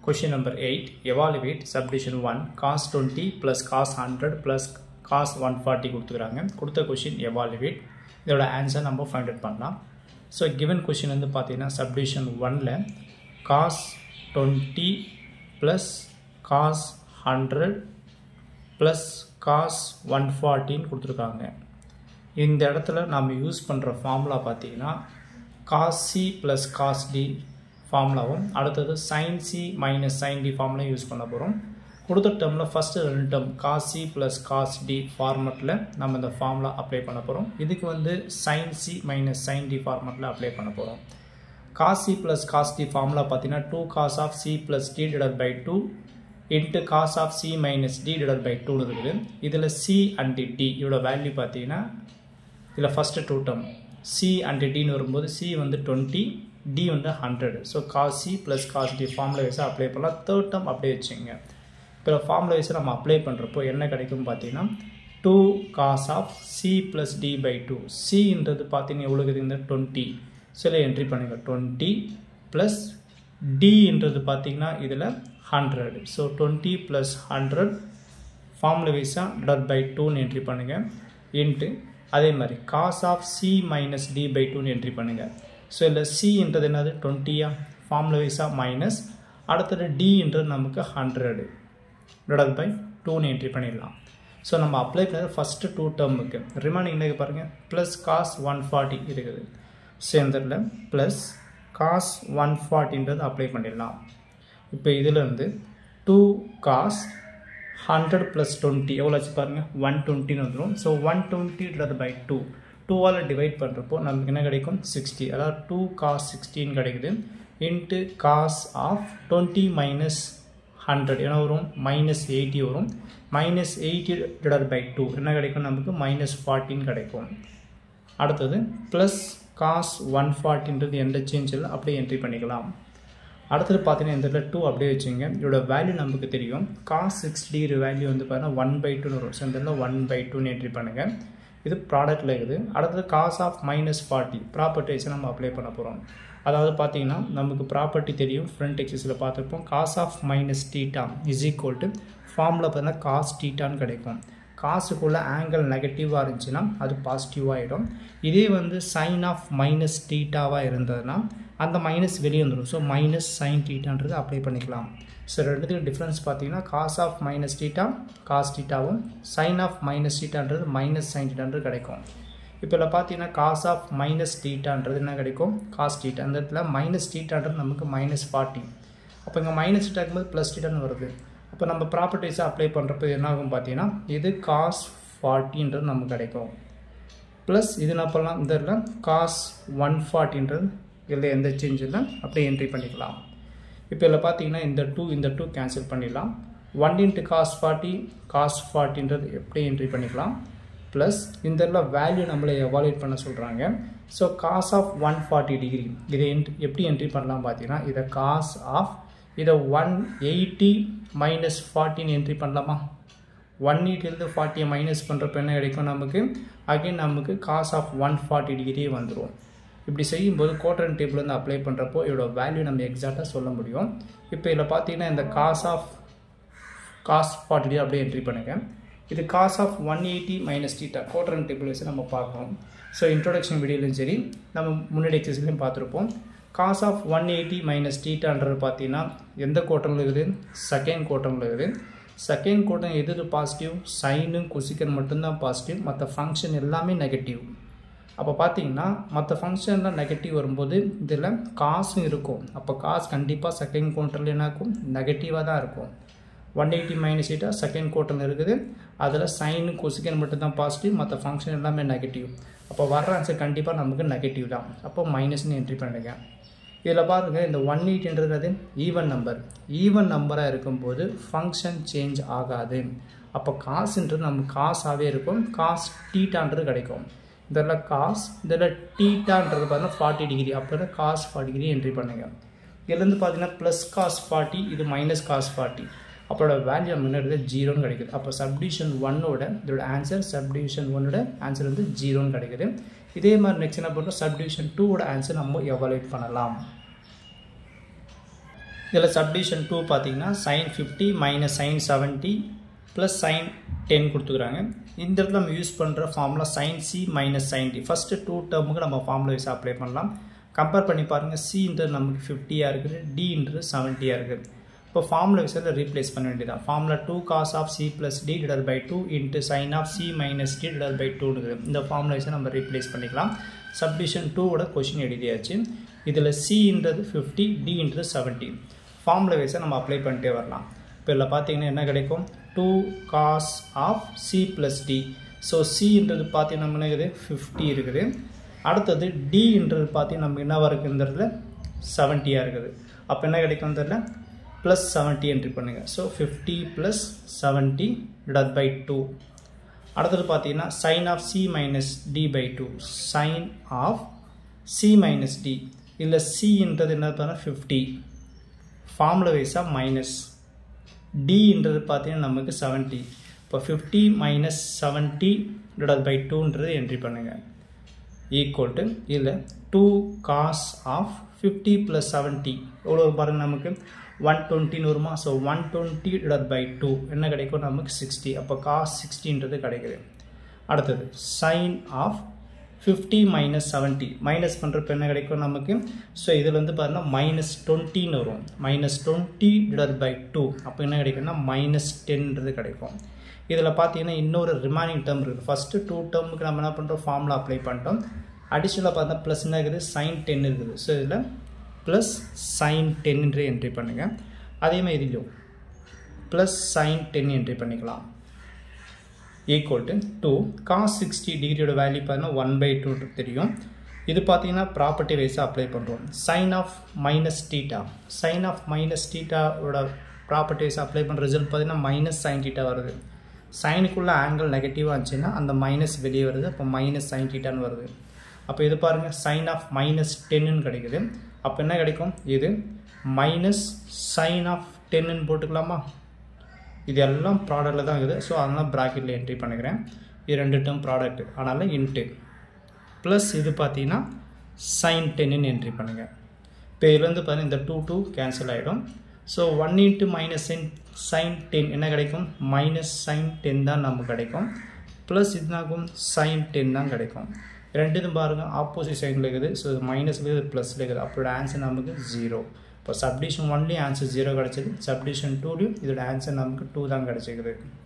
Question number 8. Evaluate subdivision 1 cos 20 plus cos 100 plus cos 140 கொடுத்துக்கிறாங்க கொடுத்த question evaluate இதோட answer நம்ம ஃபைண்ட் அவுட் பண்ணலாம் ஸோ கிவன் கொஷின் வந்து பார்த்தீங்கன்னா சப்டிவிஷன் ஒனில் cos twenty plus cos hundred plus cos one ஃபார்ட்டின்னு கொடுத்துருக்காங்க இந்த இடத்துல நம்ம யூஸ் பண்ணுற ஃபார்முலா பார்த்தீங்கன்னா cos C plus cos D ஃபார்முலாவும் அடுத்தது sine C minus sine D formula use பண்ண போகிறோம் கொடுத்த டேர்மில் ஃபஸ்ட்டு ரெண்டு term cos C plus cos D ஃபார்மெட்டில் நம்ம இந்த ஃபார்முலா அப்ளை பண்ண போகிறோம் இதுக்கு வந்து sine C minus sine D ஃபார்மெட்டில் அப்ளை பண்ண போகிறோம் cos C plus cos D formula பார்த்தீங்கன்னா two cos of C plus D divide by two into cos of C minus D divide by டூன்னு இருக்குது இதில் சி அண்ட் டி இதோட value பார்த்தீங்கன்னா இதில் first two term C and டின்னு வரும்போது C வந்து டுவெண்ட்டி டி வந்து hundred so cos C plus cos D formula வைஸாக அப்ளை பண்ணலாம் தேர்ட் டேர்ம் அப்படியே வச்சுங்க இப்போ ஃபார்முலா வைஸாக நம்ம அப்ளை பண்ணுறப்போ என்ன கிடைக்கும் பார்த்தீங்கன்னா two cos of C plus D by two சின்றது பார்த்தீங்கன்னா எவ்வளோ இருக்குது இந்த டுவெண்ட்டி சில என்ட்ரி பண்ணுங்கள் டுவெண்ட்டி ப்ளஸ் டின்றது பார்த்தீங்கன்னா இதில் hundred so twenty plus hundred formula வைஸாக டிவைட் பை டூன்னு என்ட்ரி பண்ணுங்கள் இன்ட்டு அதே மாதிரி cos of C minus D by டூன்னு என்ட்ரி பண்ணுங்கள் ஸோ இதில் சின்றது என்னது டுவெண்ட்டியா ஃபார்முலா வைஸாக மைனஸ் அடுத்தது டின்றது நமக்கு ஹண்ட்ரடு டிவைட் பை டூன்னு என்ட்ரி பண்ணிடலாம் ஸோ நம்ம அப்ளை பண்ணது ஃபஸ்ட்டு டூ டேர்முக்கு ரிமைனிங் என்ன பாருங்கள் ப்ளஸ் காஸ் ஒன் ஃபார்ட்டி இருக்குது சேர்ந்தரில் ப்ளஸ் காஸ் ஒன் ஃபார்ட்டின்றது அப்ளை பண்ணிடலாம் இப்போ இதிலேருந்து two cos hundred plus twenty எவ்வளோ ஆச்சு பாருங்கள் ஒன் டுவெண்ட்டின்னு வந்துடும் so one twenty divide by two டூவால் டிவைட் பண்ணுறப்போ நமக்கு என்ன கிடைக்கும் சிக்ஸ்டி அதாவது டூ காஸ் சிக்ஸ்டின்னு கிடைக்குது into cos of twenty minus hundred என்ன வரும் மைனஸ் எயிட்டி வரும் minus eighty divide by two என்ன கிடைக்கும் நமக்கு மைனஸ் ஃபார்ட்டின் கிடைக்கும் அடுத்தது ப்ளஸ் காஸ் ஒன் ஃபார்ட்டின்றது எந்த சேஞ்ச் இல்லை அப்படியே என்ட்ரி பண்ணிக்கலாம் அடுத்தது பார்த்தீங்கன்னா இந்த இடத்துல டூ அப்படியே வச்சுங்க இதோட வேல்யூ நமக்கு தெரியும் காஸ் சிக்ஸ் டிகிரி வேல்யூ வந்து பார்த்தீங்கன்னா ஒன் பை டூன்னு வரும் ஸோ இந்த இடத்துல ஒன் பை டூன்னு என்ட்ரி பண்ணுங்கள் இது ப்ராடக்ட்டில் இருக்குது அடுத்தது காஸ் ஆஃப் மைனஸ் ஃபார்ட்டி ப்ராப்பர்ட்டிஸை நம்ம அப்ளை பண்ண போகிறோம் அதாவது பார்த்தீங்கன்னா நமக்கு ப்ராப்பர்ட்டி தெரியும் ஃப்ரண்ட் எக்ஸஸில் பார்த்துருப்போம் cos of minus theta is equal to ஃபார்மில் பார்த்தீங்கன்னா காஸ் டீட்டான்னு கிடைக்கும் காசுக்குள்ளே ஆங்கிள் நெகட்டிவாக இருந்துச்சுன்னா அது பாசிட்டிவாகிடும் இதே வந்து சைன் ஆஃப் மைனஸ் டீட்டாவாக இருந்ததுன்னா அந்த மைனஸ் வெளியே வந்துடும் ஸோ மைனஸ் சைன் டீட்டான்றது அப்ளை பண்ணிக்கலாம் ஸோ ரெண்டுத்துக்கு டிஃப்ரென்ஸ் பார்த்தீங்கன்னா cos of minus theta cos டீட்டாவும் சைன் ஆஃப் மைனஸ் டீட்டான்றது மைனஸ் சைன் டீட்டான்றது கிடைக்கும் இப்போ இதில் பார்த்தீங்கன்னா காஸ் ஆஃப் மைனஸ் டீட்டான்றது என்ன கிடைக்கும் காஸ் டீட்டா அந்த இடத்துல மைனஸ் டீட்டான்றது நமக்கு மைனஸ் ஃபார்ட்டி அப்போ இங்கே மைனஸ் டீட்டா இருக்கும்போது ப்ளஸ் டீட்டான்னு வருது அப்போ நம்ம ப்ராப்பர்ட்டிஸை அப்ளை பண்ணுறப்போ என்ன ஆகும் பார்த்தீங்கன்னா இது காஸ் ஃபார்ட்டின்றது நமக்கு கிடைக்கும் ப்ளஸ் இது என்ன பண்ணலாம் இந்த இடத்துல காஸ் ஒன் ஃபார்ட்டின்றது இதில் எந்த சேஞ்ச் இல்லை அப்படியே என்ட்ரி பண்ணிக்கலாம் இப்போ இதில் பார்த்தீங்கன்னா இந்த டூ இந்த டூ கேன்சல் பண்ணிடலாம் one into cos forty cos ஃபார்ட்டின்றது எப்படி என்ட்ரி பண்ணிக்கலாம் ப்ளஸ் இந்த வேல்யூ நம்மளை எவாலுவேட் பண்ண சொல்கிறாங்க so cos of one forty degree இதை எப்படி என்ட்ரி பண்ணலாம் பார்த்தீங்கன்னா இதை காஸ் ஆஃப் இதை ஒன் எயிட்டி மைனஸ் ஃபார்ட்டின்னு என்ட்ரி பண்ணலாமா ஒன் எயிட்டிலேருந்து ஃபார்ட்டியை மைனஸ் பண்ணுறப்ப என்ன கிடைக்கும் நமக்கு அகைன் நமக்கு காஸ் ஆஃப் ஒன் ஃபார்ட்டி டிகிரியே வந்துடும் இப்படி செய்யும்போது கோட்ரன் டேபிள் வந்து அப்ளை பண்ணுறப்போ இதோட வேல்யூ நம்ம எக்ஸாக்டாக சொல்ல முடியும் இப்போ இதில் பார்த்தீங்கன்னா இந்த cos of cos forty degree அப்படியே என்ட்ரி பண்ணுங்கள் இது cos of one eighty minus theta quadrant table வச்சு நம்ம பார்க்கணும் ஸோ இன்ட்ரோடக்ஷன் வீடியோலையும் சரி நம்ம முன்னாடி எக்ஸஸ்லையும் பார்த்துருப்போம் cos of one eighty minus டீட்டான்றது பார்த்தீங்கன்னா எந்த கோட்டனில் இருக்குது செகண்ட் கோட்டனில் இருக்குது செகண்ட் கோட்டன் எது பாசிட்டிவ் சைனு கொசிக்கன் மட்டும்தான் பாசிட்டிவ் மற்ற ஃபங்க்ஷன் எல்லாமே நெகட்டிவ் அப்போ பார்த்தீங்கன்னா மற்ற ஃபங்க்ஷன்லாம் நெகட்டிவ் வரும்போது இதில் காசும் இருக்கும் அப்போ காசு கண்டிப்பாக செகண்ட் குவார்ட்டரில் என்ன இருக்கும் நெகட்டிவாக தான் இருக்கும் ஒன் எயிட்டி மைனஸ் எயிட்டாக செகண்ட் குவார்ட்டரில் இருக்குது அதில் சைனு கொசிக்கன் மட்டும்தான் பாசிட்டிவ் மற்ற ஃபங்க்ஷன் எல்லாமே நெகட்டிவ் அப்போ வர்ற ஆன்சர் கண்டிப்பாக நமக்கு நெகட்டிவ் தான் அப்போ மைனஸ்னு என்ட்ரி பண்ணுங்க இதில் பாருங்கள் இந்த ஒன் எயிட்ன்றது ஈவன் நம்பர் ஈவன் நம்பராக இருக்கும்போது ஃபங்க்ஷன் சேஞ்ச் ஆகாது அப்போ காசுன்றது நமக்கு காசாகவே இருக்கும் காஸ் டீட்டான்றது கிடைக்கும் இதில் காஸ் இதில் டீட்டான்றது பார்த்தீங்கன்னா ஃபார்ட்டி டிகிரி அப்போ காஸ் ஃபார்ட்டி டிகிரி என்ட்ரி பண்ணுங்கள் இதுலேருந்து பார்த்தீங்கன்னா ப்ளஸ் காஸ் ஃபார்ட்டி இது மைனஸ் காஸ் ஃபார்ட்டி அப்போட வேல்யூ முன்னாடி ஜீரோன்னு கிடைக்குது அப்போ சப்டிவிஷன் ஒன்னோட இதோட ஆன்சர் சப்டிவிஷன் ஒன்னோட ஆன்சர் வந்து ஜீரோன்னு கிடைக்குது இதே மாதிரி நெக்ஸ்ட் என்ன பண்ணுறோம் சப்டிவிஷன் டூவோட ஆன்சர் நம்ம எவாலுவேட் பண்ணலாம் இதில் சப்டிஷன் டூ பார்த்தீங்கன்னா sine fifty minus sine seventy plus sine ten கொடுத்துக்கிறாங்க இந்த இடத்துல நம்ம யூஸ் பண்ணுற formula sine C minus sine D first two டேர்முக்கு நம்ம ஃபார்முலா வைஸ் அப்ளை பண்ணலாம் கம்பேர் பண்ணி பாருங்கள் சின்றது நமக்கு ஃபிஃப்டியாக இருக்குது டின்றது செவன்ட்டியாக இருக்குது இப்போ ஃபார்முலா வைஸில் ரீப்ளேஸ் பண்ண வேண்டியதான் formula two cos of C plus D divide by two into sine of C minus D divide by two இந்த ஃபார்முலா வைஸை நம்ம ரீப்ளேஸ் பண்ணிக்கலாம் சப்டிஷன் டூவோட கொஷின் எழுதியாச்சு இதில் சின்றது ஃபிஃப்டி டின்றது செவன்ட்டி ஃபார்முலா வைஸை நம்ம அப்ளை பண்ணிட்டே வரலாம் இப்போ இதில் பார்த்தீங்கன்னா என்ன கிடைக்கும் two cos of C plus D so சின்றது பார்த்தீங்கன்னா நம்ம இருக்குது ஃபிஃப்டி இருக்குது அடுத்தது டின்றது பார்த்தீங்கன்னா நமக்கு என்னவாக இருக்குது இந்த இடத்துல செவன்ட்டியாக இருக்குது அப்போ என்ன கிடைக்கும் தெரியல ப்ளஸ் செவன்ட்டி என்ட்ரி பண்ணுங்கள் so fifty plus seventy divide by two அடுத்தது பார்த்தீங்கன்னா sine of C minus D by two sine of C minus D இல்லை சின்றது என்ன பார்த்தா ஃபிஃப்டி ஃபார்முலா வைஸாக மைனஸ் டின்றது பார்த்தீங்கன்னா நமக்கு செவன்ட்டி இப்போ fifty minus seventy divide by டூன்றது என்ட்ரி பண்ணுங்கள் ஈக்குவல் டு இதில் two cos of fifty plus seventy எவ்வளோ பாருங்கள் நமக்கு ஒன் டுவெண்ட்டின்னு வருமா so one twenty divide by two என்ன கிடைக்கும் நமக்கு சிக்ஸ்டி அப்போ காஸ் சிக்ஸ்டின்றது கிடைக்குது அடுத்தது sine of fifty minus seventy minus பண்ணுறப்ப என்ன கிடைக்கும் நமக்கு ஸோ இதில் வந்து பார்த்தீங்கன்னா மைனஸ் டுவெண்ட்டின்னு வரும் minus twenty divide by two அப்போ என்ன கிடைக்கும்னா மைனஸ் டென்றது கிடைக்கும் இதில் பார்த்தீங்கன்னா இன்னொரு ரிமைனிங் டேர்ம் இருக்குது ஃபஸ்ட்டு டூ டேர்முக்கு நம்ம என்ன பண்ணுறோம் ஃபார்முலா அப்ளை பண்ணிட்டோம் அடிஷ்னலாக பார்த்தா ப்ளஸ் என்ன இருக்குது சைன் டென் இருக்குது ஸோ இதில் ப்ளஸ் சைன் டென்ன்று என்ட்ரி பண்ணுங்கள் அதேமாதிரி இதுலையும் ப்ளஸ் சைன் டென் என்ட்ரி பண்ணிக்கலாம் equal to two cos sixty டிகிரியோட வேல்யூ பார்த்தீங்கன்னா ஒன் பை டூ தெரியும் இது பார்த்தீங்கன்னா ப்ராப்பர்ட்டி வைஸாக அப்ளை பண்ணுறோம் sine of minus theta sine of minus டீட்டாவோட ப்ராப்பர்ட்டி வைஸ் அப்ளை பண்ணுற ரிசல்ட் பார்த்தீங்கன்னா மைனஸ் சைன் டீட்டா வருது சைனுக்குள்ளே ஆங்கிள் நெகட்டிவாக இருந்துச்சுன்னா அந்த மைனஸ் வெளியே வருது அப்போ மைனஸ் சைன் டீட்டான்னு வருது அப்போ இது பாருங்கள் சைன் ஆஃப் மைனஸ் டென்னு கிடைக்குது அப்போ என்ன கிடைக்கும் இது மைனஸ் சைன் ஆஃப் டென்னு போட்டுக்கலாமா இது எல்லாம் ப்ராடக்டில் தான் இருக்குது ஸோ அதனால் ப்ராக்கெட்டில் என்ட்ரி பண்ணிக்கிறேன் இது ரெண்டு டேர்ம் ப்ராடக்ட் அதனால் இன்ட்டு ப்ளஸ் இது பார்த்தீங்கன்னா சைன் டென்னு என்ட்ரி பண்ணுங்கள் இப்போ இதுலேருந்து பார்த்தீங்கன்னா இந்த டூ டூ கேன்சல் ஆகிடும் so one into minus sine sine ten என்ன கிடைக்கும் மைனஸ் சைன் டென் தான் நமக்கு கிடைக்கும் ப்ளஸ் இதுனாகும் சைன் டென் தான் கிடைக்கும் ரெண்டு இதுவும் பாருங்கள் ஆப்போசிட் சைடில் இருக்குது ஸோ மைனஸில் இருக்குது ப்ளஸில் இருக்குது அப்போட ஆன்சர் நமக்கு ஜீரோ இப்போ சப்டிஷன் ஒன்லேயும் ஆன்சர் ஜீரோ கிடச்சிது சப்டிஷன் டூலையும் இதோட ஆன்சர் நமக்கு டூ தான் கிடச்சிக்குது